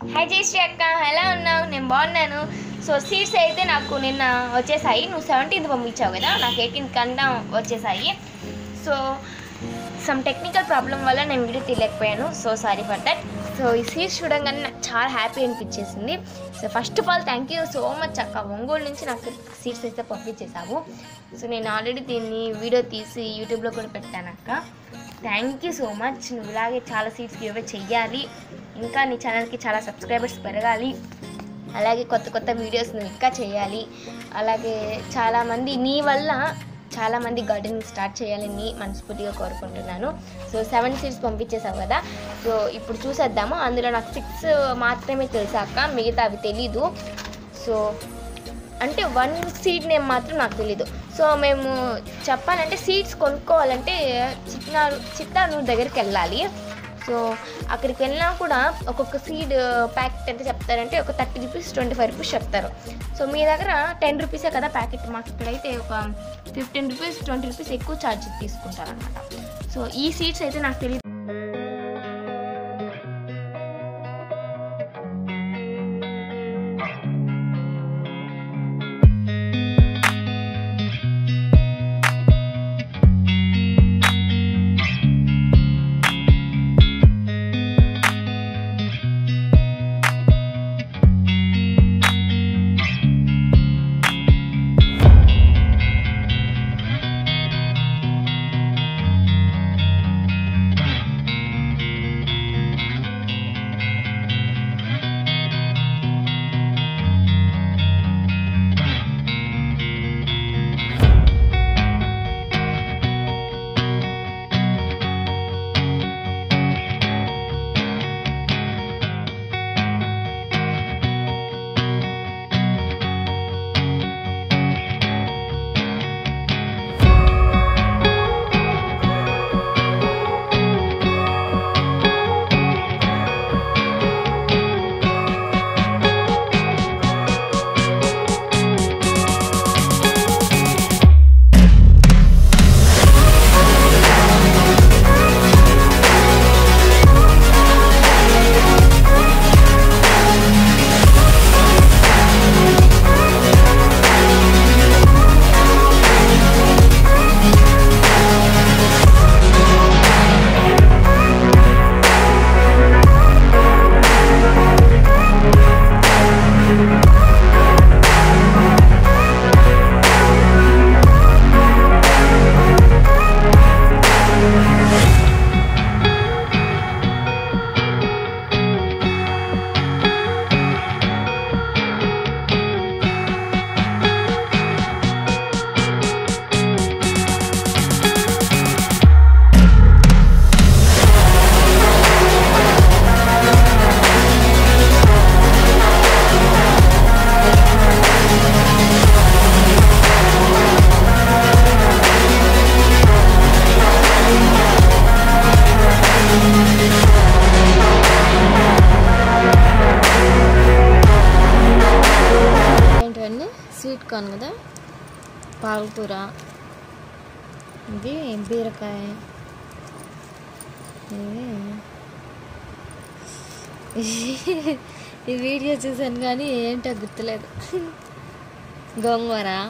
hi Jayashree అక్క ఎలా ఉన్నావు నేను బాగున్నాను సో సీట్స్ అయితే నాకు నిన్న వచ్చేసాయి నువ్వు సెవెంటీన్త్ పంపించావు కదా నాకు ఎయిటీన్త్ కన్నా వచ్చేసాయి సో సమ్ టెక్నికల్ ప్రాబ్లం వల్ల నేను వీడియో తీయలేకపోయాను so sorry for that so ఈ సీట్స్ చూడంగానే నాకు చాలా హ్యాపీ అనిపించేసింది so first of all thank you so much అక్క ఒంగోలు నుంచి నాకు సీట్స్ అయితే పంపించేసావు సో నేను ఆల్రెడీ దీన్ని వీడియో తీసి యూట్యూబ్లో కూడా పెట్టాను అక్క థ్యాంక్ యూ సో మచ్ నువ్వు ఇలాగే చాలా సీట్స్ గివ్ చెయ్యాలి ఇంకా నీ ఛానల్కి చాలా సబ్స్క్రైబర్స్ పెరగాలి అలాగే కొత్త కొత్త వీడియోస్ నువ్వు ఇంకా చేయాలి అలాగే చాలామంది నీ వల్ల చాలామంది గార్డెనింగ్ స్టార్ట్ చేయాలని మనస్ఫూర్తిగా కోరుకుంటున్నాను సో సెవెన్ సీట్స్ పంపించేసావు కదా సో ఇప్పుడు చూసేద్దాము అందులో నాకు సిక్స్ మాత్రమే తెలుసాక మిగతా అవి తెలీదు సో అంటే వన్ సీడ్ నేమ్ మాత్రం నాకు తెలీదు సో మేము చెప్పాలంటే సీడ్స్ కొనుక్కోవాలంటే చిత్నారు చిత్తానూరు దగ్గరికి వెళ్ళాలి సో అక్కడికి వెళ్ళినా కూడా ఒక్కొక్క సీడ్ ప్యాకెట్ ఎంత చెప్తారంటే ఒక thirty rupees twenty five rupees చెప్తారు సో మీ దగ్గర టెన్ రూపీసే కదా ప్యాకెట్ మాకు ఇక్కడైతే ఒక ఫిఫ్టీన్ రూపీస్ ట్వంటీ రూపీస్ ఎక్కువ ఛార్జ్ తీసుకుంటారనమాట సో ఈ సీడ్స్ అయితే నాకు తెలియదు ఏంటివన్నీ స్వీట్ కార్న్ కదా పాలకూర ఇది బీరకాయ ఇది ఈ వీడియో చూసాను కానీ ఏంటో గుర్తులేదు గోంగూర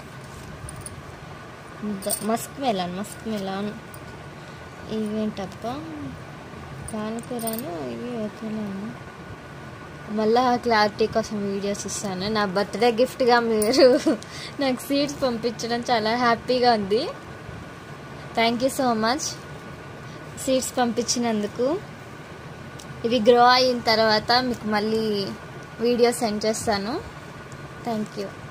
గ- మస్క్ మెలాన్ మస్క్ మెలాన్ ఇవేంటబ్బా పాలకూరను ఇవి ఓకేనా మళ్ళా క్లారిటీ కోసం వీడియోస్ ఇస్తాను నా బర్త్డే గిఫ్ట్గా మీరు నాకు సీడ్స్ పంపించడం చాలా హ్యాపీగా ఉంది thank you so much seeds పంపించినందుకు ఇవి గ్రో అయిన తర్వాత మీకు మళ్ళీ వీడియో సెండ్ చేస్తాను థ్యాంక్ యూ